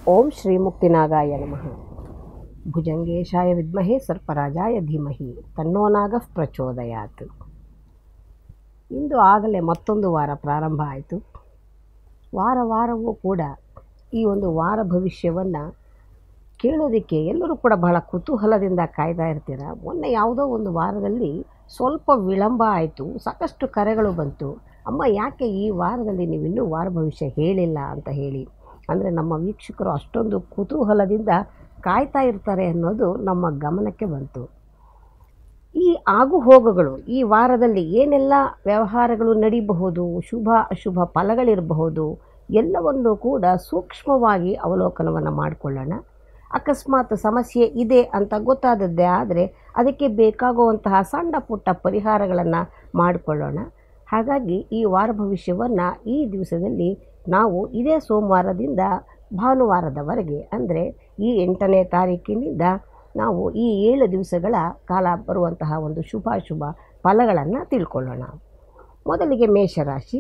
ಓಂ ಶ್ರೀ ಮುಕ್ತಿನಾಗಾಯ ನಮಃ ಭುಜಂಗೇಶಾಯ ವಿದ್ಮಹೆ ಸರ್ಪರಾಜಾಯ ಧೀಮಹಿ ತನ್ನೋ ನಾಗಃ ಪ್ರಚೋದಯಾತ್ ಇಂದು ಆಗಲೇ ಮತ್ತೊಂದು ವಾರ ಪ್ರಾರಂಭ ಆಯಿತು ವಾರ ವಾರವೂ ಕೂಡ ಈ ಒಂದು ವಾರ ಭವಿಷ್ಯವನ್ನು ಕೇಳೋದಕ್ಕೆ ಎಲ್ಲರೂ ಕೂಡ ಬಹಳ ಕುತೂಹಲದಿಂದ ಕಾಯ್ತಾ ಇರ್ತೀರ ಮೊನ್ನೆ ಯಾವುದೋ ಒಂದು ವಾರದಲ್ಲಿ ಸ್ವಲ್ಪ ವಿಳಂಬ ಆಯಿತು ಸಾಕಷ್ಟು ಕರೆಗಳು ಬಂತು ಅಮ್ಮ ಯಾಕೆ ಈ ವಾರದಲ್ಲಿ ನೀವು ಇನ್ನೂ ವಾರ ಭವಿಷ್ಯ ಹೇಳಿಲ್ಲ ಅಂತ ಹೇಳಿ ಅಂದರೆ ನಮ್ಮ ವೀಕ್ಷಕರು ಅಷ್ಟೊಂದು ಕುತೂಹಲದಿಂದ ಕಾಯ್ತಾ ಇರ್ತಾರೆ ಅನ್ನೋದು ನಮ್ಮ ಗಮನಕ್ಕೆ ಬಂತು ಈ ಆಗು ಹೋಗುಗಳು ಈ ವಾರದಲ್ಲಿ ಏನೆಲ್ಲ ವ್ಯವಹಾರಗಳು ನಡೀಬಹುದು ಶುಭ ಅಶುಭ ಫಲಗಳಿರಬಹುದು ಎಲ್ಲವನ್ನು ಕೂಡ ಸೂಕ್ಷ್ಮವಾಗಿ ಅವಲೋಕನವನ್ನು ಮಾಡಿಕೊಳ್ಳೋಣ ಅಕಸ್ಮಾತ್ ಸಮಸ್ಯೆ ಇದೆ ಅಂತ ಗೊತ್ತಾದದ್ದೇ ಆದರೆ ಅದಕ್ಕೆ ಬೇಕಾಗುವಂತಹ ಸಣ್ಣ ಪುಟ್ಟ ಪರಿಹಾರಗಳನ್ನು ಮಾಡಿಕೊಳ್ಳೋಣ ಹಾಗಾಗಿ ಈ ವಾರ ಭವಿಷ್ಯವನ್ನು ಈ ದಿವಸದಲ್ಲಿ ನಾವು ಇದೇ ಸೋಮವಾರದಿಂದ ಭಾನುವಾರದವರೆಗೆ ಅಂದರೆ ಈ ಎಂಟನೇ ತಾರೀಕಿನಿಂದ ನಾವು ಈ ಏಳು ದಿವಸಗಳ ಕಾಲ ಬರುವಂತಹ ಒಂದು ಶುಭಾಶುಭ ಫಲಗಳನ್ನು ತಿಳ್ಕೊಳ್ಳೋಣ ಮೊದಲಿಗೆ ಮೇಷರಾಶಿ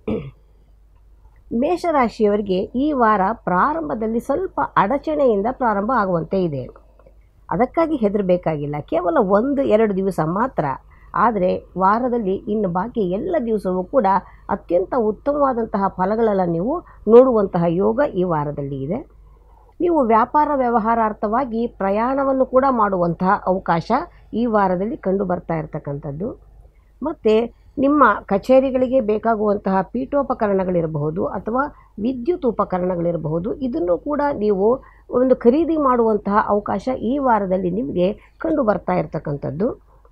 ಮೇಷರಾಶಿಯವರಿಗೆ ಈ ವಾರ ಪ್ರಾರಂಭದಲ್ಲಿ ಸ್ವಲ್ಪ ಅಡಚಣೆಯಿಂದ ಪ್ರಾರಂಭ ಆಗುವಂತೆ ಇದೆ ಅದಕ್ಕಾಗಿ ಹೆದರಬೇಕಾಗಿಲ್ಲ ಕೇವಲ ಒಂದು ಎರಡು ದಿವಸ ಮಾತ್ರ ಆದರೆ ವಾರದಲ್ಲಿ ಇನ್ನು ಬಾಕಿ ಎಲ್ಲ ದಿವಸವೂ ಕೂಡ ಅತ್ಯಂತ ಉತ್ತಮವಾದಂತಹ ಫಲಗಳೆಲ್ಲ ನೀವು ನೋಡುವಂತಹ ಯೋಗ ಈ ವಾರದಲ್ಲಿ ಇದೆ ನೀವು ವ್ಯಾಪಾರ ವ್ಯವಹಾರಾರ್ಥವಾಗಿ ಪ್ರಯಾಣವನ್ನು ಕೂಡ ಮಾಡುವಂತಹ ಅವಕಾಶ ಈ ವಾರದಲ್ಲಿ ಕಂಡು ಬರ್ತಾ ಇರತಕ್ಕಂಥದ್ದು ಮತ್ತು ನಿಮ್ಮ ಕಚೇರಿಗಳಿಗೆ ಬೇಕಾಗುವಂತಹ ಪೀಠೋಪಕರಣಗಳಿರಬಹುದು ಅಥವಾ ವಿದ್ಯುತ್ ಉಪಕರಣಗಳಿರಬಹುದು ಇದನ್ನು ಕೂಡ ನೀವು ಒಂದು ಖರೀದಿ ಮಾಡುವಂತಹ ಅವಕಾಶ ಈ ವಾರದಲ್ಲಿ ನಿಮಗೆ ಕಂಡು ಬರ್ತಾ ಇರತಕ್ಕಂಥದ್ದು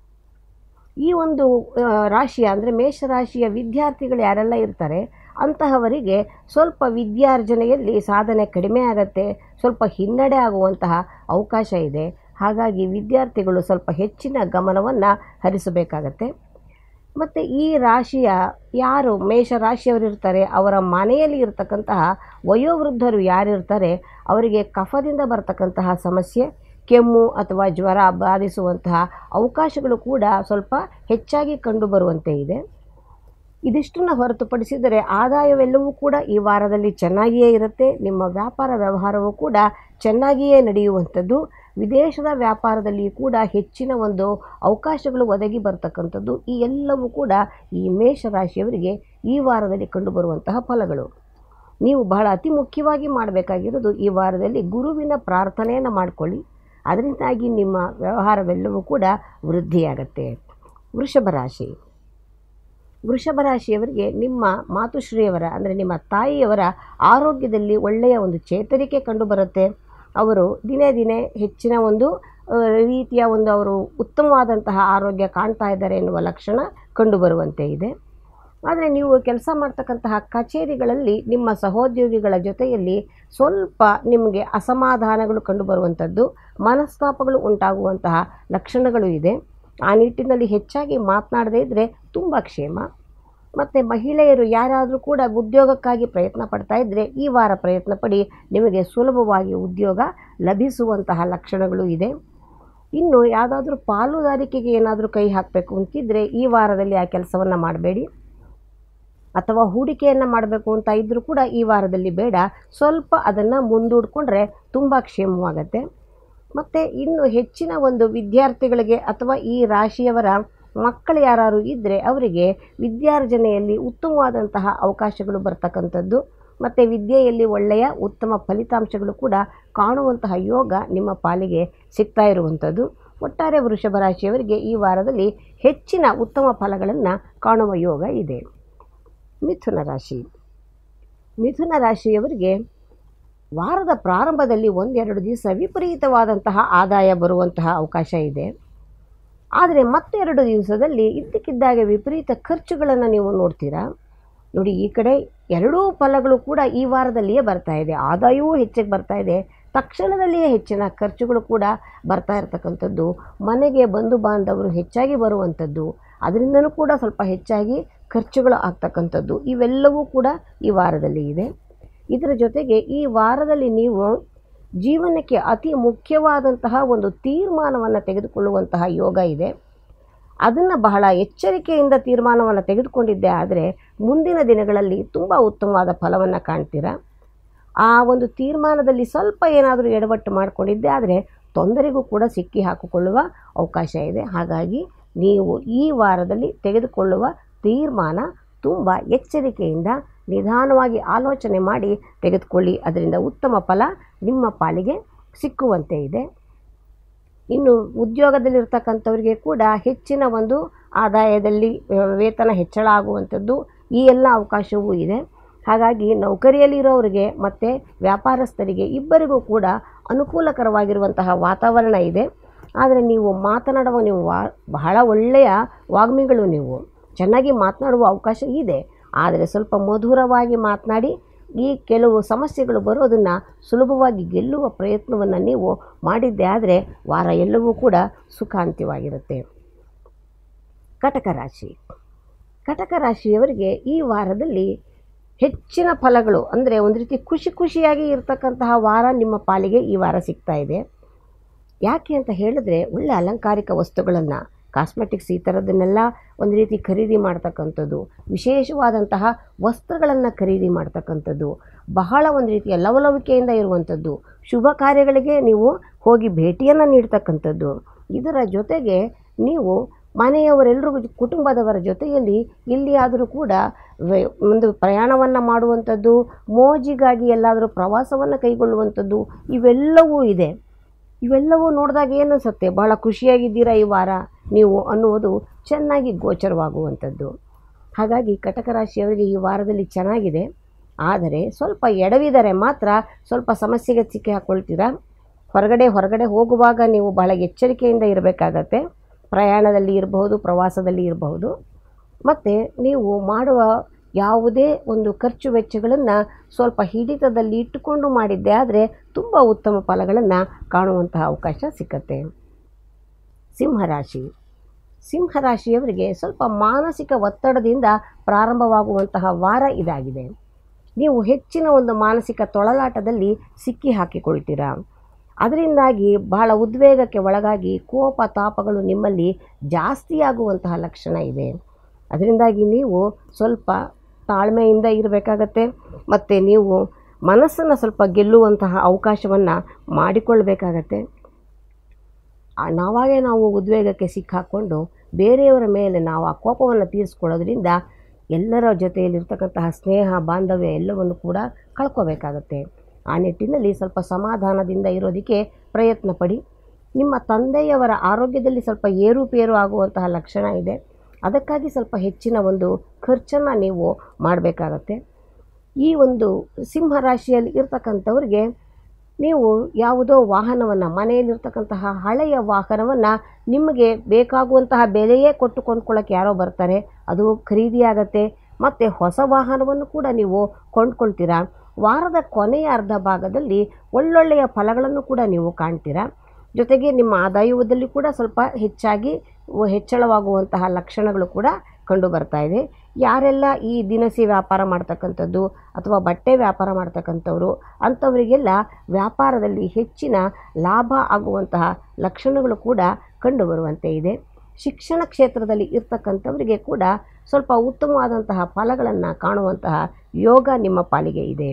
ಈ ಒಂದು ಆ, ರಾಶಿಯ ಅಂದರೆ ಮೇಷರಾಶಿಯ ವಿದ್ಯಾರ್ಥಿಗಳು ಯಾರೆಲ್ಲ ಇರ್ತಾರೆ ಅಂತಹವರಿಗೆ ಸ್ವಲ್ಪ ವಿದ್ಯಾರ್ಜನೆಯಲ್ಲಿ ಸಾಧನೆ ಕಡಿಮೆ ಆಗತ್ತೆ ಸ್ವಲ್ಪ ಹಿನ್ನಡೆ ಆಗುವಂತಹ ಅವಕಾಶ ಇದೆ ಹಾಗಾಗಿ ವಿದ್ಯಾರ್ಥಿಗಳು ಸ್ವಲ್ಪ ಹೆಚ್ಚಿನ ಗಮನವನ್ನು ಹರಿಸಬೇಕಾಗತ್ತೆ ಮತ್ತು ಈ ರಾಶಿಯ ಯಾರು ಮೇಷ ರಾಶಿಯವರು ಇರ್ತಾರೆ ಅವರ ಮನೆಯಲ್ಲಿ ಇರತಕ್ಕಂತಹ ವಯೋವೃದ್ಧರು ಯಾರಿರ್ತಾರೆ ಅವರಿಗೆ ಕಫದಿಂದ ಬರ್ತಕ್ಕಂತಹ ಸಮಸ್ಯೆ ಕೆಮ್ಮು ಅಥವಾ ಜ್ವರ ಬಾಧಿಸುವಂತಹ ಅವಕಾಶಗಳು ಕೂಡ ಸ್ವಲ್ಪ ಹೆಚ್ಚಾಗಿ ಕಂಡುಬರುವಂತೆ ಇದೆ ಇದಿಷ್ಟನ್ನು ಹೊರತುಪಡಿಸಿದರೆ ಆದಾಯವೆಲ್ಲವೂ ಕೂಡ ಈ ವಾರದಲ್ಲಿ ಚೆನ್ನಾಗಿಯೇ ಇರುತ್ತೆ ನಿಮ್ಮ ವ್ಯಾಪಾರ ವ್ಯವಹಾರವೂ ಕೂಡ ಚೆನ್ನಾಗಿಯೇ ನಡೆಯುವಂಥದ್ದು ವಿದೇಶದ ವ್ಯಾಪಾರದಲ್ಲಿ ಕೂಡ ಹೆಚ್ಚಿನ ಒಂದು ಅವಕಾಶಗಳು ಒದಗಿ ಬರ್ತಕ್ಕಂಥದ್ದು ಈ ಎಲ್ಲವೂ ಕೂಡ ಈ ಮೇಷರಾಶಿಯವರಿಗೆ ಈ ವಾರದಲ್ಲಿ ಕಂಡುಬರುವಂತಹ ಫಲಗಳು ನೀವು ಬಹಳ ಅತಿ ಮುಖ್ಯವಾಗಿ ಮಾಡಬೇಕಾಗಿರೋದು ಈ ವಾರದಲ್ಲಿ ಗುರುವಿನ ಪ್ರಾರ್ಥನೆಯನ್ನು ಮಾಡಿಕೊಳ್ಳಿ ಅದರಿಂದಾಗಿ ನಿಮ್ಮ ವ್ಯವಹಾರವೆಲ್ಲವೂ ಕೂಡ ವೃದ್ಧಿಯಾಗತ್ತೆ ವೃಷಭ ರಾಶಿ ವೃಷಭ ರಾಶಿಯವರಿಗೆ ನಿಮ್ಮ ಮಾತುಶ್ರೀಯವರ ಅಂದರೆ ನಿಮ್ಮ ತಾಯಿಯವರ ಆರೋಗ್ಯದಲ್ಲಿ ಒಳ್ಳೆಯ ಒಂದು ಚೇತರಿಕೆ ಕಂಡುಬರುತ್ತೆ ಅವರು ದಿನೇ ದಿನೇ ಹೆಚ್ಚಿನ ಒಂದು ಆ, ರೀತಿಯ ಒಂದು ಅವರು ಉತ್ತಮವಾದಂತಹ ಆರೋಗ್ಯ ಕಾಣ್ತಾ ಇದ್ದಾರೆ ಎನ್ನುವ ಲಕ್ಷಣ ಕಂಡುಬರುವಂತೆ ಇದೆ ಆದರೆ ನೀವು ಕೆಲಸ ಮಾಡ್ತಕ್ಕಂತಹ ಕಚೇರಿಗಳಲ್ಲಿ ನಿಮ್ಮ ಸಹೋದ್ಯೋಗಿಗಳ ಜೊತೆಯಲ್ಲಿ ಸ್ವಲ್ಪ ನಿಮಗೆ ಅಸಮಾಧಾನಗಳು ಕಂಡುಬರುವಂಥದ್ದು ಮನಸ್ತಾಪಗಳು ಉಂಟಾಗುವಂತಹ ಲಕ್ಷಣಗಳು ಇದೆ ಆ ನಿಟ್ಟಿನಲ್ಲಿ ಹೆಚ್ಚಾಗಿ ಮಾತನಾಡದೇ ಇದ್ದರೆ ತುಂಬ ಕ್ಷೇಮ ಮತ್ತು ಮಹಿಳೆಯರು ಯಾರಾದರೂ ಕೂಡ ಉದ್ಯೋಗಕ್ಕಾಗಿ ಪ್ರಯತ್ನ ಪಡ್ತಾ ಇದ್ದರೆ ಈ ವಾರ ಪ್ರಯತ್ನ ಪಡಿ ನಿಮಗೆ ಸುಲಭವಾಗಿ ಉದ್ಯೋಗ ಲಭಿಸುವಂತಹ ಲಕ್ಷಣಗಳು ಇದೆ ಇನ್ನು ಯಾವುದಾದ್ರೂ ಪಾಲುದಾರಿಕೆಗೆ ಏನಾದರೂ ಕೈ ಹಾಕಬೇಕು ಅಂತಿದ್ದರೆ ಈ ವಾರದಲ್ಲಿ ಆ ಕೆಲಸವನ್ನು ಮಾಡಬೇಡಿ ಅಥವಾ ಹೂಡಿಕೆಯನ್ನು ಮಾಡಬೇಕು ಅಂತ ಇದ್ದರೂ ಕೂಡ ಈ ವಾರದಲ್ಲಿ ಬೇಡ ಸ್ವಲ್ಪ ಅದನ್ನು ಮುಂದೂಡಿಕೊಂಡ್ರೆ ತುಂಬ ಕ್ಷೇಮವಾಗತ್ತೆ ಮತ್ತು ಇನ್ನು ಹೆಚ್ಚಿನ ಒಂದು ವಿದ್ಯಾರ್ಥಿಗಳಿಗೆ ಅಥವಾ ಈ ರಾಶಿಯವರ ಮಕ್ಕಳು ಯಾರು ಇದ್ದರೆ ಅವರಿಗೆ ವಿದ್ಯಾರ್ಜನೆಯಲ್ಲಿ ಉತ್ತಮವಾದಂತಹ ಅವಕಾಶಗಳು ಬರ್ತಕ್ಕಂಥದ್ದು ಮತ್ತು ವಿದ್ಯೆಯಲ್ಲಿ ಒಳ್ಳೆಯ ಉತ್ತಮ ಫಲಿತಾಂಶಗಳು ಕೂಡ ಕಾಣುವಂತಹ ಯೋಗ ನಿಮ್ಮ ಪಾಲಿಗೆ ಸಿಗ್ತಾ ಇರುವಂಥದ್ದು ಒಟ್ಟಾರೆ ವೃಷಭ ರಾಶಿಯವರಿಗೆ ಈ ವಾರದಲ್ಲಿ ಹೆಚ್ಚಿನ ಉತ್ತಮ ಫಲಗಳನ್ನು ಕಾಣುವ ಯೋಗ ಇದೆ ಮಿಥುನ ರಾಶಿ ಮಿಥುನ ರಾಶಿಯವರಿಗೆ ವಾರದ ಪ್ರಾರಂಭದಲ್ಲಿ ಒಂದೆರಡು ದಿವಸ ವಿಪರೀತವಾದಂತಹ ಆದಾಯ ಬರುವಂತಹ ಅವಕಾಶ ಇದೆ ಆದರೆ ಮತ್ತೆರಡು ದಿವಸದಲ್ಲಿ ಇದ್ದಕ್ಕಿದ್ದಾಗೆ ವಿಪರೀತ ಖರ್ಚುಗಳನ್ನು ನೀವು ನೋಡ್ತೀರಾ ನೋಡಿ ಈ ಕಡೆ ಎರಡೂ ಫಲಗಳು ಕೂಡ ಈ ವಾರದಲ್ಲಿಯೇ ಬರ್ತಾ ಇದೆ ಆದಾಯವೂ ಹೆಚ್ಚಿಗೆ ಬರ್ತಾ ಇದೆ ತಕ್ಷಣದಲ್ಲಿಯೇ ಹೆಚ್ಚಿನ ಖರ್ಚುಗಳು ಕೂಡ ಬರ್ತಾ ಇರತಕ್ಕಂಥದ್ದು ಮನೆಗೆ ಬಂಧು ಬಾಂಧವರು ಹೆಚ್ಚಾಗಿ ಬರುವಂಥದ್ದು ಅದರಿಂದಲೂ ಕೂಡ ಸ್ವಲ್ಪ ಹೆಚ್ಚಾಗಿ ಖರ್ಚುಗಳು ಆಗ್ತಕ್ಕಂಥದ್ದು ಇವೆಲ್ಲವೂ ಕೂಡ ಈ ವಾರದಲ್ಲಿ ಇದೆ ಇದರ ಜೊತೆಗೆ ಈ ವಾರದಲ್ಲಿ ನೀವು ಜೀವನಕ್ಕೆ ಅತಿ ಮುಖ್ಯವಾದಂತಹ ಒಂದು ತೀರ್ಮಾನವನ್ನು ತೆಗೆದುಕೊಳ್ಳುವಂತಹ ಯೋಗ ಇದೆ ಅದನ್ನು ಬಹಳ ಎಚ್ಚರಿಕೆಯಿಂದ ತೀರ್ಮಾನವನ್ನು ತೆಗೆದುಕೊಂಡಿದ್ದೆ ಆದರೆ ಮುಂದಿನ ದಿನಗಳಲ್ಲಿ ತುಂಬ ಉತ್ತಮವಾದ ಫಲವನ್ನು ಕಾಣ್ತೀರಾ ಆ ಒಂದು ತೀರ್ಮಾನದಲ್ಲಿ ಸ್ವಲ್ಪ ಏನಾದರೂ ಎಡವಟ್ಟು ಮಾಡಿಕೊಂಡಿದ್ದೆ ಆದರೆ ತೊಂದರೆಗೂ ಕೂಡ ಸಿಕ್ಕಿ ಹಾಕಿಕೊಳ್ಳುವ ಅವಕಾಶ ಇದೆ ಹಾಗಾಗಿ ನೀವು ಈ ವಾರದಲ್ಲಿ ತೆಗೆದುಕೊಳ್ಳುವ ತೀರ್ಮಾನ ತುಂಬ ಎಚ್ಚರಿಕೆಯಿಂದ ನಿಧಾನವಾಗಿ ಆಲೋಚನೆ ಮಾಡಿ ತೆಗೆದುಕೊಳ್ಳಿ ಅದರಿಂದ ಉತ್ತಮ ಫಲ ನಿಮ್ಮ ಪಾಲಿಗೆ ಸಿಕ್ಕುವಂತೆ ಇದೆ ಇನ್ನು ಉದ್ಯೋಗದಲ್ಲಿರ್ತಕ್ಕಂಥವರಿಗೆ ಕೂಡ ಹೆಚ್ಚಿನ ಒಂದು ಆದಾಯದಲ್ಲಿ ಆ, ವೇತನ ಹೆಚ್ಚಳ ಆಗುವಂಥದ್ದು ಈ ಎಲ್ಲ ಅವಕಾಶವೂ ಇದೆ ಹಾಗಾಗಿ ನೌಕರಿಯಲ್ಲಿರೋರಿಗೆ ಮತ್ತು ವ್ಯಾಪಾರಸ್ಥರಿಗೆ ಇಬ್ಬರಿಗೂ ಕೂಡ ಅನುಕೂಲಕರವಾಗಿರುವಂತಹ ವಾತಾವರಣ ಇದೆ ಆದರೆ ನೀವು ಮಾತನಾಡುವ ನೀವು ವಾ ಬಹಳ ಒಳ್ಳೆಯ ವಾಗ್ಮಿಗಳು ನೀವು ಚೆನ್ನಾಗಿ ಮಾತನಾಡುವ ಅವಕಾಶ ಇದೆ ಆದರೆ ಸ್ವಲ್ಪ ಮಧುರವಾಗಿ ಮಾತನಾಡಿ ಈ ಕೆಲವು ಸಮಸ್ಯೆಗಳು ಬರೋದನ್ನು ಸುಲಭವಾಗಿ ಗೆಲ್ಲುವ ಪ್ರಯತ್ನವನ್ನು ನೀವು ಮಾಡಿದ್ದೆ ಆದರೆ ವಾರ ಎಲ್ಲವೂ ಕೂಡ ಸುಖಾಂತ್ಯವಾಗಿರುತ್ತೆ ಕಟಕ ರಾಶಿ ಕಟಕ ರಾಶಿಯವರಿಗೆ ಈ ವಾರದಲ್ಲಿ ಹೆಚ್ಚಿನ ಫಲಗಳು ಅಂದರೆ ಒಂದು ರೀತಿ ಖುಷಿ ಖುಷಿಯಾಗಿ ಇರತಕ್ಕಂತಹ ವಾರ ನಿಮ್ಮ ಪಾಲಿಗೆ ಈ ವಾರ ಸಿಗ್ತಾ ಇದೆ ಯಾಕೆ ಅಂತ ಹೇಳಿದ್ರೆ ಒಳ್ಳೆ ಅಲಂಕಾರಿಕ ವಸ್ತುಗಳನ್ನು ಕಾಸ್ಮೆಟಿಕ್ಸ್ ಈ ಥರದನ್ನೆಲ್ಲ ಒಂದು ರೀತಿ ಖರೀದಿ ಮಾಡ್ತಕ್ಕಂಥದ್ದು ವಿಶೇಷವಾದಂತಹ ವಸ್ತ್ರಗಳನ್ನು ಖರೀದಿ ಮಾಡ್ತಕ್ಕಂಥದ್ದು ಬಹಳ ಒಂದು ರೀತಿಯ ಲವಲವಿಕೆಯಿಂದ ಇರುವಂಥದ್ದು ಶುಭ ಕಾರ್ಯಗಳಿಗೆ ನೀವು ಹೋಗಿ ಭೇಟಿಯನ್ನು ನೀಡ್ತಕ್ಕಂಥದ್ದು ಇದರ ಜೊತೆಗೆ ನೀವು ಮನೆಯವರೆಲ್ಲರಿಗೂ ಕುಟುಂಬದವರ ಜೊತೆಯಲ್ಲಿ ಎಲ್ಲಿಯಾದರೂ ಕೂಡ ವೆ- ಒಂದು ಪ್ರಯಾಣವನ್ನು ಮಾಡುವಂಥದ್ದು ಮೋಜಿಗಾಗಿ ಎಲ್ಲಾದರೂ ಪ್ರವಾಸವನ್ನು ಕೈಗೊಳ್ಳುವಂಥದ್ದು ಇವೆಲ್ಲವೂ ಇದೆ ಇವೆಲ್ಲವೂ ನೋಡಿದಾಗ ಏನು ಅನಿಸುತ್ತೆ ಭಾಳ ಖುಷಿಯಾಗಿದ್ದೀರಾ ಈ ವಾರ ನೀವು ಅನ್ನುವುದು ಚೆನ್ನಾಗಿ ಗೋಚರವಾಗುವಂಥದ್ದು ಹಾಗಾಗಿ ಕಟಕ ರಾಶಿಯವರಿಗೆ ಈ ವಾರದಲ್ಲಿ ಚೆನ್ನಾಗಿದೆ ಆದರೆ ಸ್ವಲ್ಪ ಎಡವಿದರೆ ಮಾತ್ರ ಸ್ವಲ್ಪ ಸಮಸ್ಯೆಗೆ ಸಿಕ್ಕಿ ಹಾಕ್ಕೊಳ್ತೀರಾ ಹೊರಗಡೆ ಹೊರಗಡೆ ಹೋಗುವಾಗ ನೀವು ಬಹಳ ಎಚ್ಚರಿಕೆಯಿಂದ ಇರಬೇಕಾಗತ್ತೆ ಪ್ರಯಾಣದಲ್ಲಿ ಇರಬಹುದು ಪ್ರವಾಸದಲ್ಲಿ ಇರಬಹುದು ಮತ್ತು ನೀವು ಮಾಡುವ ಯಾವುದೇ ಒಂದು ಖರ್ಚು ವೆಚ್ಚಗಳನ್ನು ಸ್ವಲ್ಪ ಹಿಡಿತದಲ್ಲಿ ಇಟ್ಟುಕೊಂಡು ಮಾಡಿದ್ದೆ ಆದರೆ ತುಂಬ ಉತ್ತಮ ಫಲಗಳನ್ನು ಕಾಣುವಂತಹ ಅವಕಾಶ ಸಿಕ್ಕತ್ತೆ ಸಿಂಹರಾಶಿ ಸಿಂಹರಾಶಿಯವರಿಗೆ ಸ್ವಲ್ಪ ಮಾನಸಿಕ ಒತ್ತಡದಿಂದ ಪ್ರಾರಂಭವಾಗುವಂತಹ ವಾರ ಇದಾಗಿದೆ ನೀವು ಹೆಚ್ಚಿನ ಒಂದು ಮಾನಸಿಕ ತೊಳಲಾಟದಲ್ಲಿ ಸಿಕ್ಕಿ ಹಾಕಿಕೊಳ್ತೀರಾ ಅದರಿಂದಾಗಿ ಬಹಳ ಉದ್ವೇಗಕ್ಕೆ ಒಳಗಾಗಿ ಕೋಪ ತಾಪಗಳು ನಿಮ್ಮಲ್ಲಿ ಜಾಸ್ತಿಯಾಗುವಂತಹ ಲಕ್ಷಣ ಇದೆ ಅದರಿಂದಾಗಿ ನೀವು ಸ್ವಲ್ಪ ತಾಳ್ಮೆಯಿಂದ ಇರಬೇಕಾಗತ್ತೆ ಮತ್ತು ನೀವು ಮನಸ್ಸನ್ನು ಸ್ವಲ್ಪ ಗೆಲ್ಲುವಂತಹ ಅವಕಾಶವನ್ನು ಮಾಡಿಕೊಳ್ಬೇಕಾಗತ್ತೆ ಆ ನಾವಾಗೇ ನಾವು ಉದ್ವೇಗಕ್ಕೆ ಸಿಕ್ಕಾಕ್ಕೊಂಡು ಬೇರೆಯವರ ಮೇಲೆ ನಾವು ಆ ಕೋಪವನ್ನು ತೀರಿಸ್ಕೊಳ್ಳೋದ್ರಿಂದ ಎಲ್ಲರ ಜೊತೆಯಲ್ಲಿರ್ತಕ್ಕಂತಹ ಸ್ನೇಹ ಬಾಂಧವ್ಯ ಎಲ್ಲವನ್ನು ಕೂಡ ಕಳ್ಕೋಬೇಕಾಗತ್ತೆ ಆ ನಿಟ್ಟಿನಲ್ಲಿ ಸ್ವಲ್ಪ ಸಮಾಧಾನದಿಂದ ಇರೋದಕ್ಕೆ ಪ್ರಯತ್ನ ಪಡಿ ನಿಮ್ಮ ತಂದೆಯವರ ಆರೋಗ್ಯದಲ್ಲಿ ಸ್ವಲ್ಪ ಏರುಪೇರು ಆಗುವಂತಹ ಲಕ್ಷಣ ಇದೆ ಅದಕ್ಕಾಗಿ ಸ್ವಲ್ಪ ಹೆಚ್ಚಿನ ಒಂದು ಖರ್ಚನ್ನು ನೀವು ಮಾಡಬೇಕಾಗತ್ತೆ ಈ ಒಂದು ಸಿಂಹ ರಾಶಿಯಲ್ಲಿ ಇರ್ತಕ್ಕಂಥವ್ರಿಗೆ ನೀವು ಯಾವುದೋ ವಾಹನವನ್ನು ಮನೆಯಲ್ಲಿರ್ತಕ್ಕಂತಹ ಹಳೆಯ ವಾಹನವನ್ನು ನಿಮಗೆ ಬೇಕಾಗುವಂತಹ ಬೆಲೆಯೇ ಕೊಟ್ಟು ಕೊಂಡ್ಕೊಳ್ಳೋಕೆ ಯಾರೋ ಬರ್ತಾರೆ ಅದು ಖರೀದಿಯಾಗತ್ತೆ ಮತ್ತು ಹೊಸ ವಾಹನವನ್ನು ಕೂಡ ನೀವು ಕೊಂಡ್ಕೊಳ್ತೀರಾ ವಾರದ ಕೊನೆಯ ಅರ್ಧ ಭಾಗದಲ್ಲಿ ಒಳ್ಳೊಳ್ಳೆಯ ಫಲಗಳನ್ನು ಕೂಡ ನೀವು ಕಾಣ್ತೀರಾ ಜೊತೆಗೆ ನಿಮ್ಮ ಆದಾಯದಲ್ಲಿ ಕೂಡ ಸ್ವಲ್ಪ ಹೆಚ್ಚಾಗಿ ವ- ಹೆಚ್ಚಳವಾಗುವಂತಹ ಲಕ್ಷಣಗಳು ಕೂಡ ಕಂಡು ಬರ್ತಾ ಇದೆ ಯಾರೆಲ್ಲ ಈ ದಿನಸಿ ವ್ಯಾಪಾರ ಮಾಡ್ತಕ್ಕಂಥದ್ದು ಅಥವಾ ಬಟ್ಟೆ ವ್ಯಾಪಾರ ಮಾಡ್ತಕ್ಕಂಥವ್ರು ಅಂಥವರಿಗೆಲ್ಲ ವ್ಯಾಪಾರದಲ್ಲಿ ಹೆಚ್ಚಿನ ಲಾಭ ಆಗುವಂತಹ ಲಕ್ಷಣಗಳು ಕೂಡ ಕಂಡುಬರುವಂತೆ ಇದೆ ಶಿಕ್ಷಣ ಕ್ಷೇತ್ರದಲ್ಲಿ ಇರ್ತಕ್ಕಂಥವರಿಗೆ ಕೂಡ ಸ್ವಲ್ಪ ಉತ್ತಮವಾದಂತಹ ಫಲಗಳನ್ನು ಕಾಣುವಂತಹ ಯೋಗ ನಿಮ್ಮ ಪಾಲಿಗೆ ಇದೆ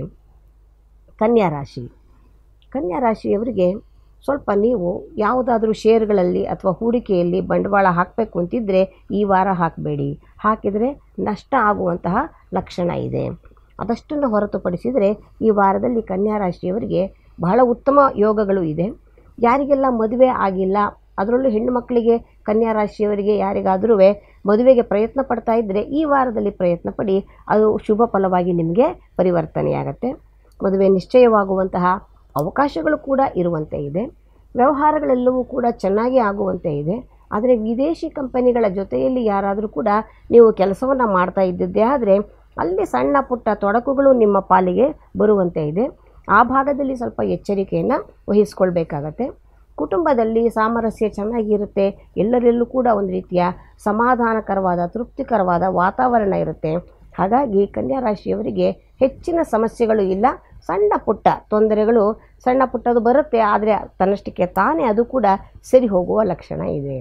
ಕನ್ಯಾ ರಾಶಿ ಕನ್ಯಾ ರಾಶಿಯವರಿಗೆ ಸ್ವಲ್ಪ ನೀವು ಯಾವುದಾದ್ರೂ ಶೇರ್ಗಳಲ್ಲಿ ಅಥವಾ ಹೂಡಿಕೆಯಲ್ಲಿ ಬಂಡವಾಳ ಹಾಕಬೇಕು ಅಂತಿದ್ದರೆ ಈ ವಾರ ಹಾಕಬೇಡಿ ಹಾಕಿದರೆ ನಷ್ಟ ಆಗುವಂತಹ ಲಕ್ಷಣ ಇದೆ ಅದಷ್ಟನ್ನು ಹೊರತುಪಡಿಸಿದರೆ ಈ ವಾರದಲ್ಲಿ ಕನ್ಯಾ ರಾಶಿಯವರಿಗೆ ಬಹಳ ಉತ್ತಮ ಯೋಗಗಳು ಇದೆ ಯಾರಿಗೆಲ್ಲ ಮದುವೆ ಆಗಿಲ್ಲ ಅದರಲ್ಲೂ ಹೆಣ್ಣು ಮಕ್ಕಳಿಗೆ ಕನ್ಯಾ ರಾಶಿಯವರಿಗೆ ಯಾರಿಗಾದರೂ ಮದುವೆಗೆ ಪ್ರಯತ್ನ ಪಡ್ತಾ ಇದ್ದರೆ ಈ ವಾರದಲ್ಲಿ ಪ್ರಯತ್ನ ಪಡಿ ಅದು ಶುಭ ಫಲವಾಗಿ ನಿಮಗೆ ಪರಿವರ್ತನೆಯಾಗತ್ತೆ ಮದುವೆ ನಿಶ್ಚಯವಾಗುವಂತಹ ಅವಕಾಶಗಳು ಕೂಡ ಇರುವಂತೆ ಇದೆ ವ್ಯವಹಾರಗಳೆಲ್ಲವೂ ಕೂಡ ಚೆನ್ನಾಗಿ ಆಗುವಂತೆ ಇದೆ ಆದರೆ ವಿದೇಶಿ ಕಂಪನಿಗಳ ಜೊತೆಯಲ್ಲಿ ಯಾರಾದರೂ ಕೂಡ ನೀವು ಕೆಲಸವನ್ನು ಮಾಡ್ತಾ ಇದ್ದಿದ್ದೇ ಆದರೆ ಅಲ್ಲಿ ಸಣ್ಣ ಪುಟ್ಟ ತೊಡಕುಗಳು ನಿಮ್ಮ ಪಾಲಿಗೆ ಬರುವಂತೆ ಇದೆ ಆ ಭಾಗದಲ್ಲಿ ಸ್ವಲ್ಪ ಎಚ್ಚರಿಕೆಯನ್ನು ವಹಿಸ್ಕೊಳ್ಬೇಕಾಗತ್ತೆ ಕುಟುಂಬದಲ್ಲಿ ಸಾಮರಸ್ಯ ಚೆನ್ನಾಗಿರುತ್ತೆ ಎಲ್ಲರೆಲ್ಲೂ ಕೂಡ ಒಂದು ರೀತಿಯ ಸಮಾಧಾನಕರವಾದ ತೃಪ್ತಿಕರವಾದ ವಾತಾವರಣ ಇರುತ್ತೆ ಹಾಗಾಗಿ ಕನ್ಯಾ ರಾಶಿಯವರಿಗೆ ಹೆಚ್ಚಿನ ಸಮಸ್ಯೆಗಳು ಇಲ್ಲ ಸಣ್ಣ ಪುಟ್ಟ ತೊಂದರೆಗಳು ಸಣ್ಣ ಪುಟ್ಟದು ಬರುತ್ತೆ ಆದರೆ ತನ್ನಷ್ಟಕ್ಕೆ ತಾನೇ ಅದು ಕೂಡ ಸರಿ ಹೋಗುವ ಲಕ್ಷಣ ಇದೆ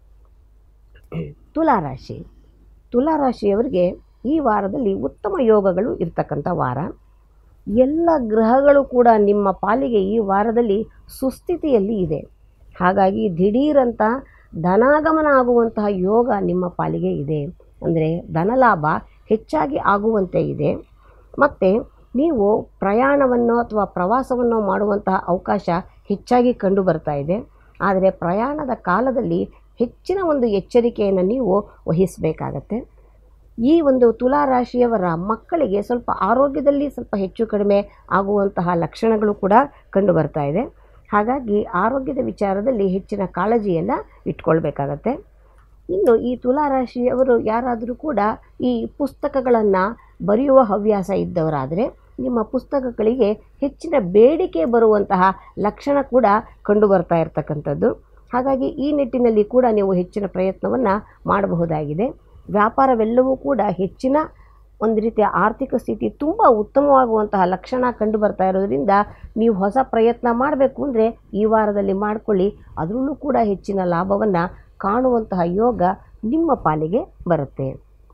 ತುಲಾರಾಶಿ ತುಲಾರಾಶಿಯವರಿಗೆ ಈ ವಾರದಲ್ಲಿ ಉತ್ತಮ ಯೋಗಗಳು ಇರ್ತಕ್ಕಂಥ ವಾರ ಎಲ್ಲ ಗ್ರಹಗಳು ಕೂಡ ನಿಮ್ಮ ಪಾಲಿಗೆ ಈ ವಾರದಲ್ಲಿ ಸುಸ್ಥಿತಿಯಲ್ಲಿ ಇದೆ ಹಾಗಾಗಿ ದಿಢೀರಂತ ಧನಾಗಮನ ಆಗುವಂತಹ ಯೋಗ ನಿಮ್ಮ ಪಾಲಿಗೆ ಇದೆ ಅಂದರೆ ಧನಲಾಭ ಹೆಚ್ಚಾಗಿ ಆಗುವಂತೆ ಇದೆ ಮತ್ತು ನೀವು ಪ್ರಯಾಣವನ್ನು ಅಥವಾ ಪ್ರವಾಸವನ್ನು ಮಾಡುವಂತಹ ಅವಕಾಶ ಹೆಚ್ಚಾಗಿ ಕಂಡು ಬರ್ತಾ ಇದೆ ಆದರೆ ಪ್ರಯಾಣದ ಕಾಲದಲ್ಲಿ ಹೆಚ್ಚಿನ ಒಂದು ಎಚ್ಚರಿಕೆಯನ್ನು ನೀವು ವಹಿಸಬೇಕಾಗತ್ತೆ ಈ ಒಂದು ತುಲಾ ರಾಶಿಯವರ ಮಕ್ಕಳಿಗೆ ಸ್ವಲ್ಪ ಆರೋಗ್ಯದಲ್ಲಿ ಸ್ವಲ್ಪ ಹೆಚ್ಚು ಕಡಿಮೆ ಆಗುವಂತಹ ಲಕ್ಷಣಗಳು ಕೂಡ ಕಂಡು ಬರ್ತಾ ಇದೆ ಹಾಗಾಗಿ ಆರೋಗ್ಯದ ವಿಚಾರದಲ್ಲಿ ಹೆಚ್ಚಿನ ಕಾಳಜಿಯನ್ನು ಇಟ್ಕೊಳ್ಬೇಕಾಗತ್ತೆ ಇನ್ನು ಈ ತುಲಾ ರಾಶಿಯವರು ಯಾರಾದರೂ ಕೂಡ ಈ ಪುಸ್ತಕಗಳನ್ನು ಬರೆಯುವ ಹವ್ಯಾಸ ಇದ್ದವರಾದರೆ ನಿಮ್ಮ ಪುಸ್ತಕಗಳಿಗೆ ಹೆಚ್ಚಿನ ಬೇಡಿಕೆ ಬರುವಂತಹ ಲಕ್ಷಣ ಕೂಡ ಕಂಡು ಬರ್ತಾ ಇರತಕ್ಕಂಥದ್ದು ಹಾಗಾಗಿ ಈ ನಿಟ್ಟಿನಲ್ಲಿ ಕೂಡ ನೀವು ಹೆಚ್ಚಿನ ಪ್ರಯತ್ನವನ್ನು ಮಾಡಬಹುದಾಗಿದೆ ವ್ಯಾಪಾರವೆಲ್ಲವೂ ಕೂಡ ಹೆಚ್ಚಿನ ಒಂದು ರೀತಿಯ ಆರ್ಥಿಕ ಸ್ಥಿತಿ ತುಂಬ ಉತ್ತಮವಾಗುವಂತಹ ಲಕ್ಷಣ ಕಂಡು ಬರ್ತಾ ಇರೋದ್ರಿಂದ ನೀವು ಹೊಸ ಪ್ರಯತ್ನ ಮಾಡಬೇಕು ಅಂದರೆ ಈ ವಾರದಲ್ಲಿ ಮಾಡಿಕೊಳ್ಳಿ ಅದರಲ್ಲೂ ಕೂಡ ಹೆಚ್ಚಿನ ಲಾಭವನ್ನು ಕಾಣುವಂತಹ ಯೋಗ ನಿಮ್ಮ ಪಾಲಿಗೆ ಬರುತ್ತೆ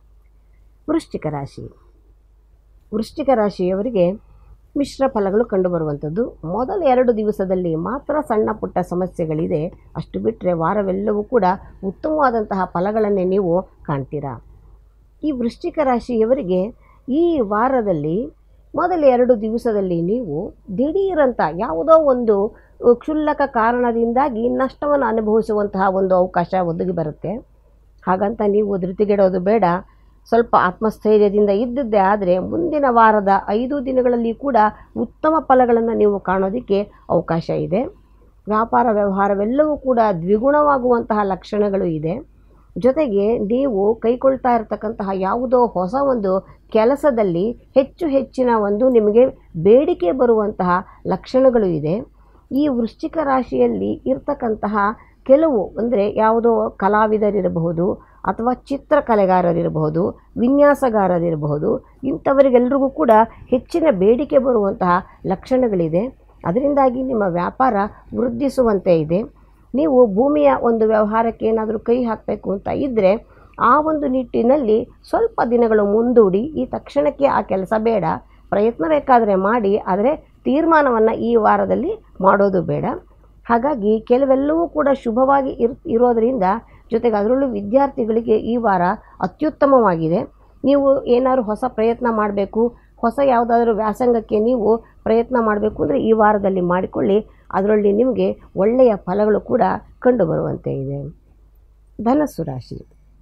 ವೃಶ್ಚಿಕ ರಾಶಿ ವೃಶ್ಚಿಕ ರಾಶಿಯವರಿಗೆ ಮಿಶ್ರ ಫಲಗಳು ಕಂಡುಬರುವಂಥದ್ದು ಮೊದಲ ಎರಡು ದಿವಸದಲ್ಲಿ ಮಾತ್ರ ಸಣ್ಣ ಪುಟ್ಟ ಸಮಸ್ಯೆಗಳಿದೆ ಅಷ್ಟು ಬಿಟ್ಟರೆ ವಾರವೆಲ್ಲವೂ ಕೂಡ ಉತ್ತಮವಾದಂತಹ ಫಲಗಳನ್ನೇ ನೀವು ಕಾಣ್ತೀರಾ ಈ ವೃಶ್ಚಿಕ ರಾಶಿಯವರಿಗೆ ಈ ವಾರದಲ್ಲಿ ಮೊದಲ ಎರಡು ದಿವಸದಲ್ಲಿ ನೀವು ದಿಢೀರಂತ ಯಾವುದೋ ಒಂದು ಕ್ಷುಲ್ಲಕ ಕಾರಣದಿಂದಾಗಿ ನಷ್ಟವನ್ನು ಅನುಭವಿಸುವಂತಹ ಒಂದು ಅವಕಾಶ ಒದಗಿ ಬರುತ್ತೆ ಹಾಗಂತ ನೀವು ಧೃತಿಗೆಡೋದು ಬೇಡ ಸ್ವಲ್ಪ ಆತ್ಮಸ್ಥೈರ್ಯದಿಂದ ಇದ್ದದ್ದೇ ಆದರೆ ಮುಂದಿನ ವಾರದ ಐದು ದಿನಗಳಲ್ಲಿ ಕೂಡ ಉತ್ತಮ ಫಲಗಳನ್ನು ನೀವು ಕಾಣೋದಕ್ಕೆ ಅವಕಾಶ ಇದೆ ವ್ಯಾಪಾರ ವ್ಯವಹಾರವೆಲ್ಲವೂ ಕೂಡ ದ್ವಿಗುಣವಾಗುವಂತಹ ಲಕ್ಷಣಗಳು ಇದೆ ಜೊತೆಗೆ ನೀವು ಕೈಗೊಳ್ತಾ ಇರತಕ್ಕಂತಹ ಯಾವುದೋ ಹೊಸ ಒಂದು ಕೆಲಸದಲ್ಲಿ ಹೆಚ್ಚು ಹೆಚ್ಚಿನ ಒಂದು ನಿಮಗೆ ಬೇಡಿಕೆ ಬರುವಂತಹ ಲಕ್ಷಣಗಳು ಇದೆ ಈ ವೃಶ್ಚಿಕ ರಾಶಿಯಲ್ಲಿ ಇರ್ತಕ್ಕಂತಹ ಕೆಲವು ಅಂದರೆ ಯಾವುದೋ ಕಲಾವಿದರಿರಬಹುದು ಅಥವಾ ಚಿತ್ರಕಲೆಗಾರರಿರಬಹುದು ವಿನ್ಯಾಸಗಾರರಿರಬಹುದು ಇಂಥವರಿಗೆಲ್ರಿಗೂ ಕೂಡ ಹೆಚ್ಚಿನ ಬೇಡಿಕೆ ಬರುವಂತಹ ಲಕ್ಷಣಗಳಿದೆ ಅದರಿಂದಾಗಿ ನಿಮ್ಮ ವ್ಯಾಪಾರ ವೃದ್ಧಿಸುವಂತೆ ಇದೆ ನೀವು ಭೂಮಿಯ ಒಂದು ವ್ಯವಹಾರಕ್ಕೆ ಏನಾದರೂ ಕೈ ಹಾಕಬೇಕು ಅಂತ ಇದ್ದರೆ ಆ ಒಂದು ನಿಟ್ಟಿನಲ್ಲಿ ಸ್ವಲ್ಪ ದಿನಗಳು ಮುಂದೂಡಿ ಈ ತಕ್ಷಣಕ್ಕೆ ಆ ಕೆಲಸ ಬೇಡ ಪ್ರಯತ್ನ ಬೇಕಾದರೆ ಮಾಡಿ ಆದರೆ ತೀರ್ಮಾನವನ್ನು ಈ ವಾರದಲ್ಲಿ ಮಾಡೋದು ಬೇಡ ಹಾಗಾಗಿ ಕೆಲವೆಲ್ಲವೂ ಕೂಡ ಶುಭವಾಗಿ ಇರ್ ಇರೋದರಿಂದ ಜೊತೆಗೆ ಅದರಲ್ಲೂ ವಿದ್ಯಾರ್ಥಿಗಳಿಗೆ ಈ ವಾರ ಅತ್ಯುತ್ತಮವಾಗಿದೆ ನೀವು ಏನಾದ್ರು ಹೊಸ ಪ್ರಯತ್ನ ಮಾಡಬೇಕು ಹೊಸ ಯಾವುದಾದ್ರೂ ವ್ಯಾಸಂಗಕ್ಕೆ ನೀವು ಪ್ರಯತ್ನ ಮಾಡಬೇಕು ಅಂದರೆ ಈ ವಾರದಲ್ಲಿ ಮಾಡಿಕೊಳ್ಳಿ ಅದರಲ್ಲಿ ನಿಮಗೆ ಒಳ್ಳೆಯ ಫಲಗಳು ಕೂಡ ಕಂಡುಬರುವಂತೆ ಇದೆ ಧನಸ್ಸು ರಾಶಿ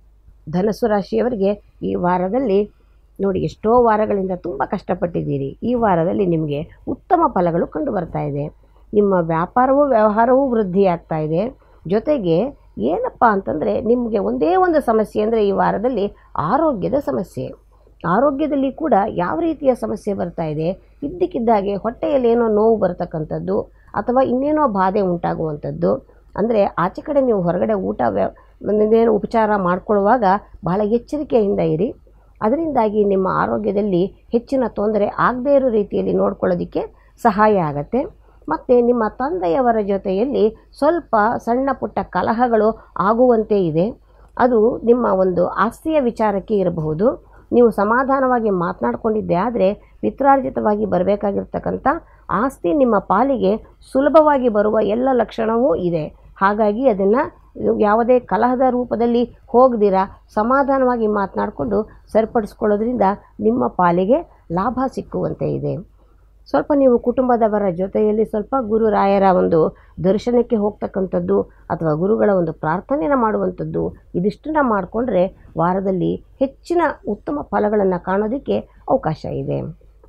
ಧನಸ್ಸು ರಾಶಿಯವರಿಗೆ ಈ ವಾರದಲ್ಲಿ ನೋಡಿ ಎಷ್ಟೋ ವಾರಗಳಿಂದ ತುಂಬ ಕಷ್ಟಪಟ್ಟಿದ್ದೀರಿ ಈ ವಾರದಲ್ಲಿ ನಿಮಗೆ ಉತ್ತಮ ಫಲಗಳು ಕಂಡು ಬರ್ತಾ ಇದೆ ನಿಮ್ಮ ವ್ಯಾಪಾರವೂ ವ್ಯವಹಾರವೂ ವೃದ್ಧಿಯಾಗ್ತಾ ಇದೆ ಜೊತೆಗೆ ಏನಪ್ಪ ಅಂತಂದರೆ ನಿಮಗೆ ಒಂದೇ ಒಂದು ಸಮಸ್ಯೆ ಅಂದರೆ ಈ ವಾರದಲ್ಲಿ ಆರೋಗ್ಯದ ಸಮಸ್ಯೆ ಆರೋಗ್ಯದಲ್ಲಿ ಕೂಡ ಯಾವ ರೀತಿಯ ಸಮಸ್ಯೆ ಬರ್ತಾ ಇದೆ ಇದ್ದಕ್ಕಿದ್ದಾಗೆ ಹೊಟ್ಟೆಯಲ್ಲಿ ಏನೋ ನೋವು ಬರ್ತಕ್ಕಂಥದ್ದು ಅಥವಾ ಇನ್ನೇನೋ ಬಾಧೆ ಉಂಟಾಗುವಂಥದ್ದು ಅಂದರೆ ಆಚೆ ಕಡೆ ನೀವು ಹೊರಗಡೆ ಊಟ ವ್ಯ ಒಂದೇನು ಉಪಚಾರ ಮಾಡ್ಕೊಳ್ಳುವಾಗ ಬಹಳ ಎಚ್ಚರಿಕೆಯಿಂದ ಇರಿ ಅದರಿಂದಾಗಿ ನಿಮ್ಮ ಆರೋಗ್ಯದಲ್ಲಿ ಹೆಚ್ಚಿನ ತೊಂದರೆ ಆಗದೇ ಇರೋ ರೀತಿಯಲ್ಲಿ ನೋಡ್ಕೊಳ್ಳೋದಕ್ಕೆ ಸಹಾಯ ಆಗತ್ತೆ ಮತ್ತು ನಿಮ್ಮ ತಂದೆಯವರ ಜೊತೆಯಲ್ಲಿ ಸ್ವಲ್ಪ ಸಣ್ಣ ಪುಟ್ಟ ಕಲಹಗಳು ಆಗುವಂತೆ ಇದೆ ಅದು ನಿಮ್ಮ ಒಂದು ಆಸ್ತಿಯ ವಿಚಾರಕ್ಕೆ ಇರಬಹುದು ನೀವು ಸಮಾಧಾನವಾಗಿ ಮಾತನಾಡ್ಕೊಂಡಿದ್ದೆ ಆದರೆ ಪಿತ್ರಾರ್ಜಿತವಾಗಿ ಬರಬೇಕಾಗಿರ್ತಕ್ಕಂಥ ಆಸ್ತಿ ನಿಮ್ಮ ಪಾಲಿಗೆ ಸುಲಭವಾಗಿ ಬರುವ ಎಲ್ಲ ಲಕ್ಷಣವೂ ಇದೆ ಹಾಗಾಗಿ ಅದನ್ನು ಯಾವುದೇ ಕಲಹದ ರೂಪದಲ್ಲಿ ಹೋಗದಿರ ಸಮಾಧಾನವಾಗಿ ಮಾತನಾಡಿಕೊಂಡು ಸರಿಪಡಿಸ್ಕೊಳ್ಳೋದ್ರಿಂದ ನಿಮ್ಮ ಪಾಲಿಗೆ ಲಾಭ ಸಿಕ್ಕುವಂತೆ ಇದೆ ಸ್ವಲ್ಪ ನೀವು ಕುಟುಂಬದವರ ಜೊತೆಯಲ್ಲಿ ಸ್ವಲ್ಪ ಗುರುರಾಯರ ಒಂದು ದರ್ಶನಕ್ಕೆ ಹೋಗ್ತಕ್ಕಂಥದ್ದು ಅಥವಾ ಗುರುಗಳ ಒಂದು ಪ್ರಾರ್ಥನೆಯನ್ನು ಮಾಡುವಂಥದ್ದು ಇದಿಷ್ಟನ್ನು ಮಾಡಿಕೊಂಡ್ರೆ ವಾರದಲ್ಲಿ ಹೆಚ್ಚಿನ ಉತ್ತಮ ಫಲಗಳನ್ನು ಕಾಣೋದಕ್ಕೆ ಅವಕಾಶ ಇದೆ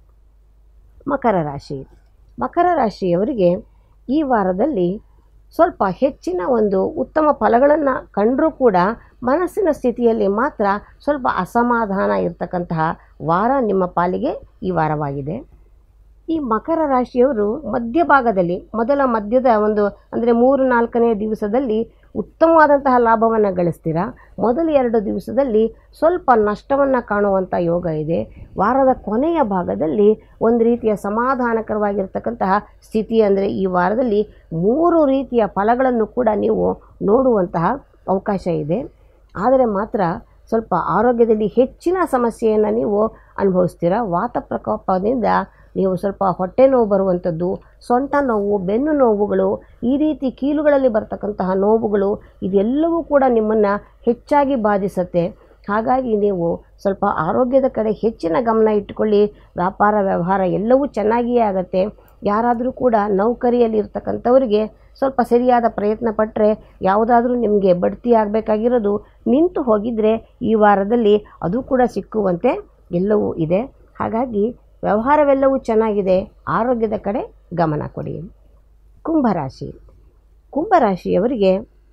ಮಕರ ರಾಶಿ ಮಕರ ರಾಶಿಯವರಿಗೆ ಈ ವಾರದಲ್ಲಿ ಸ್ವಲ್ಪ ಹೆಚ್ಚಿನ ಒಂದು ಉತ್ತಮ ಫಲಗಳನ್ನು ಕಂಡರೂ ಕೂಡ ಮನಸ್ಸಿನ ಸ್ಥಿತಿಯಲ್ಲಿ ಮಾತ್ರ ಸ್ವಲ್ಪ ಅಸಮಾಧಾನ ಇರತಕ್ಕಂತಹ ವಾರ ನಿಮ್ಮ ಪಾಲಿಗೆ ಈ ವಾರವಾಗಿದೆ ಈ ಮಕರ ರಾಶಿಯವರು ಮಧ್ಯಭಾಗದಲ್ಲಿ ಮೊದಲ ಮಧ್ಯದ ಒಂದು ಅಂದರೆ ಮೂರು ನಾಲ್ಕನೇ ದಿವಸದಲ್ಲಿ ಉತ್ತಮವಾದಂತಹ ಲಾಭವನ್ನು ಗಳಿಸ್ತೀರಾ ಮೊದಲ ಎರಡು ದಿವಸದಲ್ಲಿ ಸ್ವಲ್ಪ ನಷ್ಟವನ್ನು ಕಾಣುವಂಥ ಯೋಗ ಇದೆ ವಾರದ ಕೊನೆಯ ಭಾಗದಲ್ಲಿ ಒಂದು ರೀತಿಯ ಸಮಾಧಾನಕರವಾಗಿರ್ತಕ್ಕಂತಹ ಸ್ಥಿತಿ ಅಂದರೆ ಈ ವಾರದಲ್ಲಿ ಮೂರು ರೀತಿಯ ಫಲಗಳನ್ನು ಕೂಡ ನೀವು ನೋಡುವಂತಹ ಅವಕಾಶ ಇದೆ ಆದರೆ ಮಾತ್ರ ಸ್ವಲ್ಪ ಆರೋಗ್ಯದಲ್ಲಿ ಹೆಚ್ಚಿನ ಸಮಸ್ಯೆಯನ್ನು ನೀವು ಅನುಭವಿಸ್ತೀರ ವಾತ ಪ್ರಕೋಪದಿಂದ ನೀವು ಸ್ವಲ್ಪ ಹೊಟ್ಟೆ ನೋವು ಬರುವಂಥದ್ದು ಸೊಂಟ ನೋವು ಬೆನ್ನು ನೋವುಗಳು ಈ ರೀತಿ ಕೀಲುಗಳಲ್ಲಿ ಬರ್ತಕ್ಕಂತಹ ನೋವುಗಳು ಇದೆಲ್ಲವೂ ಕೂಡ ನಿಮ್ಮನ್ನು ಹೆಚ್ಚಾಗಿ ಬಾಧಿಸುತ್ತೆ ಹಾಗಾಗಿ ನೀವು ಸ್ವಲ್ಪ ಆರೋಗ್ಯದ ಕಡೆ ಹೆಚ್ಚಿನ ಗಮನ ಇಟ್ಟುಕೊಳ್ಳಿ ವ್ಯಾಪಾರ ವ್ಯವಹಾರ ಎಲ್ಲವೂ ಚೆನ್ನಾಗಿಯೇ ಆಗುತ್ತೆ ಯಾರಾದರೂ ಕೂಡ ನೌಕರಿಯಲ್ಲಿ ಇರ್ತಕ್ಕಂಥವ್ರಿಗೆ ಸ್ವಲ್ಪ ಸರಿಯಾದ ಪ್ರಯತ್ನ ಪಟ್ಟರೆ ಯಾವುದಾದ್ರೂ ನಿಮಗೆ ಬಡ್ತಿ ಆಗಬೇಕಾಗಿರೋದು ನಿಂತು ಹೋಗಿದ್ದರೆ ಈ ವಾರದಲ್ಲಿ ಅದು ಕೂಡ ಸಿಕ್ಕುವಂತೆ ಎಲ್ಲವೂ ಇದೆ ಹಾಗಾಗಿ ವ್ಯವಹಾರವೆಲ್ಲವೂ ಚೆನ್ನಾಗಿದೆ ಆರೋಗ್ಯದ ಕಡೆ ಗಮನ ಕೊಡಿ ಕುಂಭರಾಶಿ ಕುಂಭರಾಶಿಯವರಿಗೆ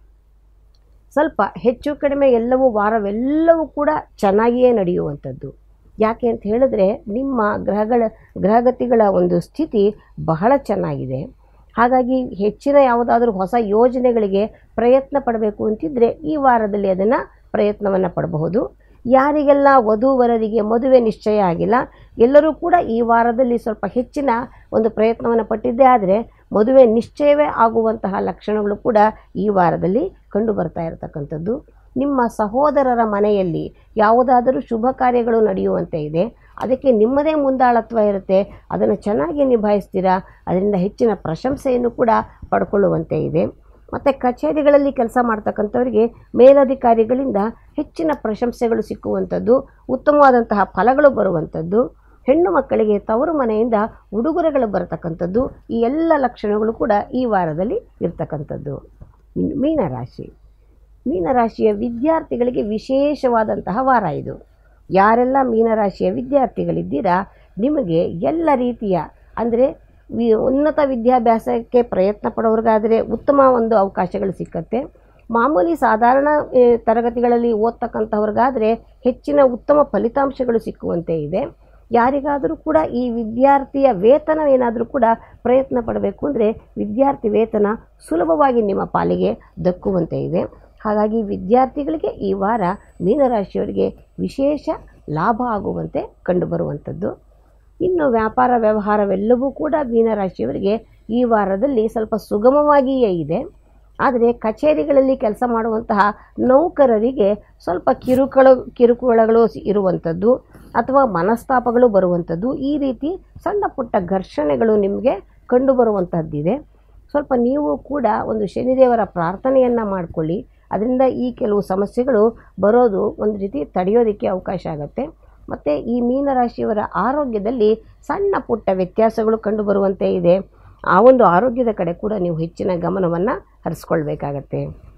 ಸ್ವಲ್ಪ ಹೆಚ್ಚು ಕಡಿಮೆ ಎಲ್ಲವೂ ವಾರವೆಲ್ಲವೂ ಕೂಡ ಚೆನ್ನಾಗಿಯೇ ನಡೆಯುವಂಥದ್ದು ಯಾಕೆ ಅಂತ ಹೇಳಿದ್ರೆ ನಿಮ್ಮ ಗ್ರಹಗಳ ಗ್ರಹಗತಿಗಳ ಒಂದು ಸ್ಥಿತಿ ಬಹಳ ಚೆನ್ನಾಗಿದೆ ಹಾಗಾಗಿ ಹೆಚ್ಚಿನ ಯಾವುದಾದ್ರೂ ಹೊಸ ಯೋಜನೆಗಳಿಗೆ ಪ್ರಯತ್ನ ಪಡಬೇಕು ಅಂತಿದ್ದರೆ ಈ ವಾರದಲ್ಲಿ ಅದನ್ನು ಪ್ರಯತ್ನವನ್ನು ಪಡಬಹುದು ಯಾರಿಗೆಲ್ಲ ವಧುವರರಿಗೆ ಮದುವೆ ನಿಶ್ಚಯ ಆಗಿಲ್ಲ ಎಲ್ಲರೂ ಕೂಡ ಈ ವಾರದಲ್ಲಿ ಸ್ವಲ್ಪ ಹೆಚ್ಚಿನ ಒಂದು ಪ್ರಯತ್ನವನ್ನು ಪಟ್ಟಿದ್ದೇ ಆದರೆ ಮದುವೆ ನಿಶ್ಚಯವೇ ಆಗುವಂತಹ ಲಕ್ಷಣಗಳು ಕೂಡ ಈ ವಾರದಲ್ಲಿ ಕಂಡು ಬರ್ತಾ ಇರತಕ್ಕಂಥದ್ದು ನಿಮ್ಮ ಸಹೋದರರ ಮನೆಯಲ್ಲಿ ಯಾವುದಾದರೂ ಶುಭ ಕಾರ್ಯಗಳು ನಡೆಯುವಂತೆ ಇದೆ ಅದಕ್ಕೆ ನಿಮ್ಮದೇ ಮುಂದಾಳತ್ವ ಇರುತ್ತೆ ಅದನ್ನು ಚೆನ್ನಾಗಿ ನಿಭಾಯಿಸ್ತೀರಾ ಅದರಿಂದ ಹೆಚ್ಚಿನ ಪ್ರಶಂಸೆಯನ್ನು ಕೂಡ ಪಡ್ಕೊಳ್ಳುವಂತೆ ಇದೆ ಮತ್ತು ಕಚೇರಿಗಳಲ್ಲಿ ಕೆಲಸ ಮಾಡ್ತಕ್ಕಂಥವರಿಗೆ ಮೇಲಧಿಕಾರಿಗಳಿಂದ ಹೆಚ್ಚಿನ ಪ್ರಶಂಸೆಗಳು ಸಿಕ್ಕುವಂಥದ್ದು ಉತ್ತಮವಾದಂತಹ ಫಲಗಳು ಬರುವಂಥದ್ದು ಹೆಣ್ಣು ಮಕ್ಕಳಿಗೆ ತವರು ಮನೆಯಿಂದ ಉಡುಗೊರೆಗಳು ಬರತಕ್ಕಂಥದ್ದು ಈ ಎಲ್ಲ ಲಕ್ಷಣಗಳು ಕೂಡ ಈ ವಾರದಲ್ಲಿ ಇರ್ತಕ್ಕಂಥದ್ದು ಇನ್ನು ಮೀನರಾಶಿ ಮೀನರಾಶಿಯ ವಿದ್ಯಾರ್ಥಿಗಳಿಗೆ ವಿಶೇಷವಾದಂತಹ ವಾರ ಇದು ಯಾರೆಲ್ಲ ಮೀನರಾಶಿಯ ವಿದ್ಯಾರ್ಥಿಗಳಿದ್ದೀರಾ ನಿಮಗೆ ಎಲ್ಲ ರೀತಿಯ ಅಂದರೆ ವಿ ಉನ್ನತ ವಿದ್ಯಾಭ್ಯಾಸಕ್ಕೆ ಪ್ರಯತ್ನ ಪಡೋರಿಗಾದರೆ ಉತ್ತಮ ಒಂದು ಅವಕಾಶಗಳು ಸಿಕ್ಕತ್ತೆ ಮಾಮೂಲಿ ಸಾಧಾರಣ ಏ, ತರಗತಿಗಳಲ್ಲಿ ಓದ್ತಕ್ಕಂಥವ್ರಿಗಾದರೆ ಹೆಚ್ಚಿನ ಉತ್ತಮ ಫಲಿತಾಂಶಗಳು ಸಿಕ್ಕುವಂತೆ ಇದೆ ಯಾರಿಗಾದರೂ ಕೂಡ ಈ ವಿದ್ಯಾರ್ಥಿಯ ವೇತನ ಏನಾದರೂ ಕೂಡ ಪ್ರಯತ್ನ ಪಡಬೇಕು ಅಂದರೆ ವಿದ್ಯಾರ್ಥಿ ವೇತನ ಸುಲಭವಾಗಿ ನಿಮ್ಮ ಪಾಲಿಗೆ ದಕ್ಕುವಂತೆ ಇದೆ ಹಾಗಾಗಿ ವಿದ್ಯಾರ್ಥಿಗಳಿಗೆ ಈ ವಾರ ಮೀನರಾಶಿಯವರಿಗೆ ವಿಶೇಷ ಲಾಭ ಆಗುವಂತೆ ಕಂಡುಬರುವಂಥದ್ದು ಇನ್ನು ವ್ಯಾಪಾರ ವ್ಯವಹಾರವೆಲ್ಲವೂ ಕೂಡ ಮೀನರಾಶಿಯವರಿಗೆ ಈ ವಾರದಲ್ಲಿ ಸ್ವಲ್ಪ ಸುಗಮವಾಗಿಯೇ ಇದೆ ಆದರೆ ಕಚೇರಿಗಳಲ್ಲಿ ಕೆಲಸ ಮಾಡುವಂತಹ ನೌಕರರಿಗೆ ಸ್ವಲ್ಪ ಕಿರುಕುಳ ಕಿರುಕುಳಗಳು ಸಿ- ಇರುವಂಥದ್ದು ಅಥವಾ ಮನಸ್ತಾಪಗಳು ಬರುವಂಥದ್ದು ಈ ರೀತಿ ಸಣ್ಣ ಪುಟ್ಟ ಘರ್ಷಣೆಗಳು ನಿಮಗೆ ಕಂಡುಬರುವಂತಹದ್ದಿದೆ ಸ್ವಲ್ಪ ನೀವು ಕೂಡ ಒಂದು ಶನಿದೇವರ ಪ್ರಾರ್ಥನೆಯನ್ನು ಮಾಡಿಕೊಳ್ಳಿ ಅದರಿಂದ ಈ ಕೆಲವು ಸಮಸ್ಯೆಗಳು ಬರೋದು ಒಂದು ರೀತಿ ತಡೆಯೋದಕ್ಕೆ ಅವಕಾಶ ಆಗುತ್ತೆ ಮತ್ತು ಈ ಮೀನರಾಶಿಯವರ ಆರೋಗ್ಯದಲ್ಲಿ ಸಣ್ಣ ಪುಟ್ಟ ವ್ಯತ್ಯಾಸಗಳು ಕಂಡುಬರುವಂತೆ ಇದೆ ಆ ಒಂದು ಆರೋಗ್ಯದ ಕಡೆ ಕೂಡ ನೀವು ಹೆಚ್ಚಿನ ಗಮನವನ್ನು ಹರಿಸ್ಕೊಳ್ಬೇಕಾಗತ್ತೆ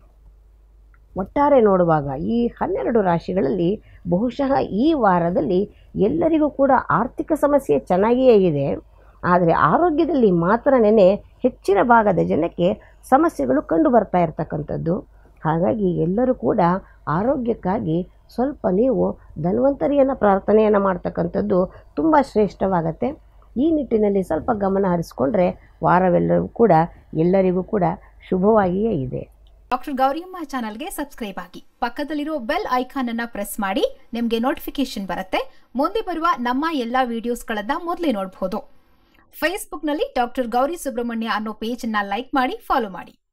ಒಟ್ಟಾರೆ ನೋಡುವಾಗ ಈ ಹನ್ನೆರಡು ರಾಶಿಗಳಲ್ಲಿ ಬಹುಶಃ ಈ ವಾರದಲ್ಲಿ ಎಲ್ಲರಿಗೂ ಕೂಡ ಆರ್ಥಿಕ ಸಮಸ್ಯೆ ಚೆನ್ನಾಗಿಯೇ ಇದೆ ಆದರೆ ಆರೋಗ್ಯದಲ್ಲಿ ಮಾತ್ರ ನೆನೆ ಹೆಚ್ಚಿನ ಭಾಗದ ಜನಕ್ಕೆ ಸಮಸ್ಯೆಗಳು ಕಂಡು ಬರ್ತಾ ಇರ್ತಕ್ಕಂಥದ್ದು ಹಾಗಾಗಿ ಎಲ್ಲರೂ ಕೂಡ ಆರೋಗ್ಯಕ್ಕಾಗಿ ಸ್ವಲ್ಪ ನೀವು ಧನ್ವಂತರಿಯನ್ನು ಪ್ರಾರ್ಥನೆಯನ್ನು ಮಾಡ್ತಕ್ಕಂಥದ್ದು ತುಂಬ ಶ್ರೇಷ್ಠವಾಗತ್ತೆ ಈ ನಿಟ್ಟಿನಲ್ಲಿ ಸ್ವಲ್ಪ ಗಮನ ಹರಿಸ್ಕೊಂಡ್ರೆ ವಾರವೆಲ್ಲವೂ ಕೂಡ ಎಲ್ಲರಿಗೂ ಕೂಡ ಶುಭವಾಗಿಯೇ ಇದೆ ಡಾಕ್ಟರ್ ಗೌರಿಯಮ್ಮ ಚಾನಲ್ಗೆ ಸಬ್ಸ್ಕ್ರೈಬ್ ಆಗಿ ಪಕ್ಕದಲ್ಲಿರೋ ಬೆಲ್ ಐಕಾನ್ ಅನ್ನ ಪ್ರೆಸ್ ಮಾಡಿ ನಿಮಗೆ ನೋಟಿಫಿಕೇಶನ್ ಬರುತ್ತೆ ಮುಂದೆ ಬರುವ ನಮ್ಮ ಎಲ್ಲಾ ವಿಡಿಯೋಸ್ಗಳನ್ನ ಮೊದಲೇ ನೋಡಬಹುದು ಫೇಸ್ಬುಕ್ನಲ್ಲಿ ಡಾಕ್ಟರ್ ಗೌರಿ ಸುಬ್ರಹ್ಮಣ್ಯ ಅನ್ನೋ ಪೇಜ್ ಅನ್ನ ಲೈಕ್ ಮಾಡಿ ಫಾಲೋ ಮಾಡಿ